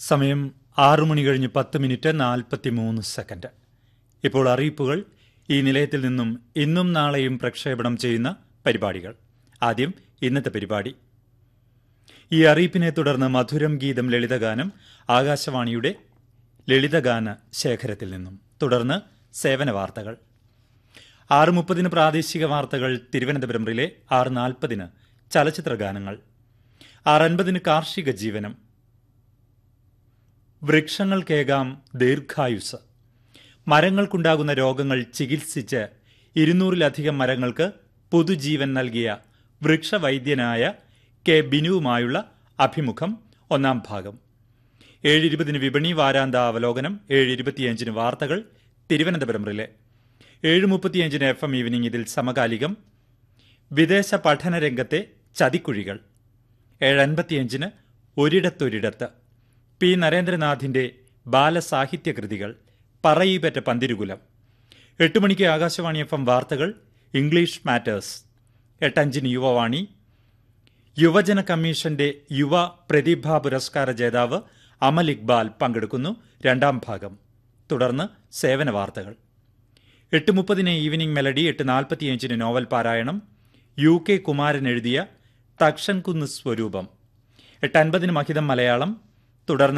സമയം ആറു മണി കഴിഞ്ഞ് പത്ത് മിനിറ്റ് നാൽപ്പത്തി മൂന്ന് സെക്കൻഡ് ഇപ്പോൾ അറിയിപ്പുകൾ ഈ നിലയത്തിൽ നിന്നും ഇന്നും നാളെയും പ്രക്ഷേപണം ചെയ്യുന്ന പരിപാടികൾ ആദ്യം ഇന്നത്തെ പരിപാടി ഈ അറിയിപ്പിനെ തുടർന്ന് മധുരം ഗീതം ലളിതഗാനം ആകാശവാണിയുടെ ലളിതഗാന ശേഖരത്തിൽ നിന്നും തുടർന്ന് സേവന വാർത്തകൾ ആറ് മുപ്പതിന് പ്രാദേശിക വാർത്തകൾ തിരുവനന്തപുരം റിലേ ആറ് നാൽപ്പതിന് ചലച്ചിത്ര ഗാനങ്ങൾ ആറ് അൻപതിന് കാർഷിക ജീവനം വൃക്ഷങ്ങൾക്കേകാം ദീർഘായുസ് മരങ്ങൾക്കുണ്ടാകുന്ന രോഗങ്ങൾ ചികിത്സിച്ച് ഇരുന്നൂറിലധികം മരങ്ങൾക്ക് പുതുജീവൻ നൽകിയ വൃക്ഷവൈദ്യനായ കെ ബിനുവുമായുള്ള അഭിമുഖം ഒന്നാം ഭാഗം ഏഴ് ഇരുപതിന് വിപണി വാരാന്ത അവലോകനം ഏഴ് ഇരുപത്തിയഞ്ചിന് വാർത്തകൾ തിരുവനന്തപുരം റിലേ ഏഴ് മുപ്പത്തിയഞ്ചിന് എഫ് എം ഈവനിംഗ് ഇതിൽ സമകാലികം വിദേശ പഠന രംഗത്തെ ചതിക്കുഴികൾ ഏഴ് അൻപത്തിയഞ്ചിന് ഒരിടത്തൊരിടത്ത് പി നരേന്ദ്രനാഥിന്റെ ബാലസാഹിത്യ കൃതികൾ പറയിപ്പറ്റ പന്തിരുകുലം എട്ട് മണിക്ക് ആകാശവാണി എഫ് എം വാർത്തകൾ ഇംഗ്ലീഷ് മാറ്റേഴ്സ് എട്ടഞ്ചിന് യുവവാണി യുവജന കമ്മീഷന്റെ യുവ പ്രതിഭാ പുരസ്കാര ജേതാവ് അമൽ ഇക്ബാൽ പങ്കെടുക്കുന്നു രണ്ടാം ഭാഗം തുടർന്ന് സേവന വാർത്തകൾ എട്ട് മുപ്പതിന് ഈവനിംഗ് മെലഡി എട്ട് നാൽപ്പത്തിയഞ്ചിന് നോവൽ പാരായണം യു കെ കുമാരൻ എഴുതിയ തക്ഷൻ കുന്ന് സ്വരൂപം എട്ട് അൻപതിന് മഹിതം മലയാളം തുടർന്ന്